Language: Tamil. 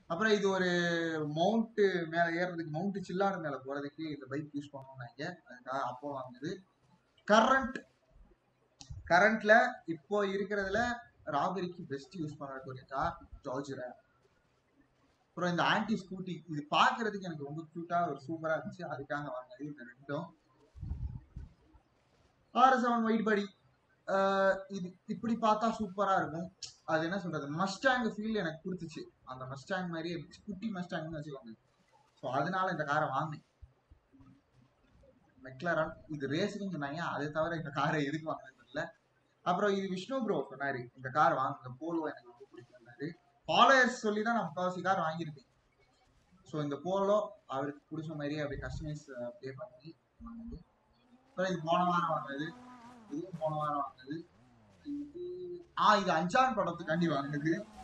அப்புறம் இது ஒரு மவுண்ட் மேல ஏறுறதுக்கு மவுண்ட் சில்லாடு மேல போறதுக்கு இந்த பைக் யூஸ் பண்ணுவாங்க அதுக்காக அப்போ வாங்குது கரண்ட் கரண்ட்ல இப்போ இருக்கிறதுல ராபரிக்கு பெஸ்ட் யூஸ் பண்ணக்கூடிய கார் ஜார்ஜரா அப்புறம் இந்த ஆன்டி ஸ்கூட்டி இது பார்க்கிறதுக்கு எனக்கு ரொம்ப கியூட்டா ஒரு சூப்பரா இருந்துச்சு அதுக்காக வாங்கினது இந்த ரெண்டும் ஆர் செவன் ஒயிட் படி இது இப்படி பார்த்தா சூப்பரா இருக்கும் அது என்ன சொல்றது மஸ்டாங் ஃபீல் எனக்கு கொடுத்துச்சு அந்த மஸ்டாங் மாதிரியே இருந்துச்சு குட்டி மஸ்டாங்னு வச்சுக்கோங்க ஸோ அதனால இந்த காரை வாங்கினேன் மெக்லரான் இது ரேசிங் சொன்னாங்க அதை தவிர இந்த காரை எதுக்கு வாங்கினது தெரியல அப்புறம் இது விஷ்ணு ப்ரோ சொன்னாரு இந்த கார் வாங்குங்க போலோ எனக்கு ரொம்ப பிடிக்கும்னாரு ஃபாலோயர்ஸ் சொல்லி தான் நான் முக்கால்வாசி கார் வாங்கியிருக்கேன் ஸோ இந்த போலோ அவருக்கு பிடிச்ச மாதிரியே அப்படியே கஸ்டமைஸ் அப்படியே பண்ணி வாங்கினது அப்புறம் இது போன வாரம் வாங்கினது இதுவும் போன வாரம் வாங்கினது இது ஆ இது அஞ்சான் படத்துக்காண்டி வாங்கினது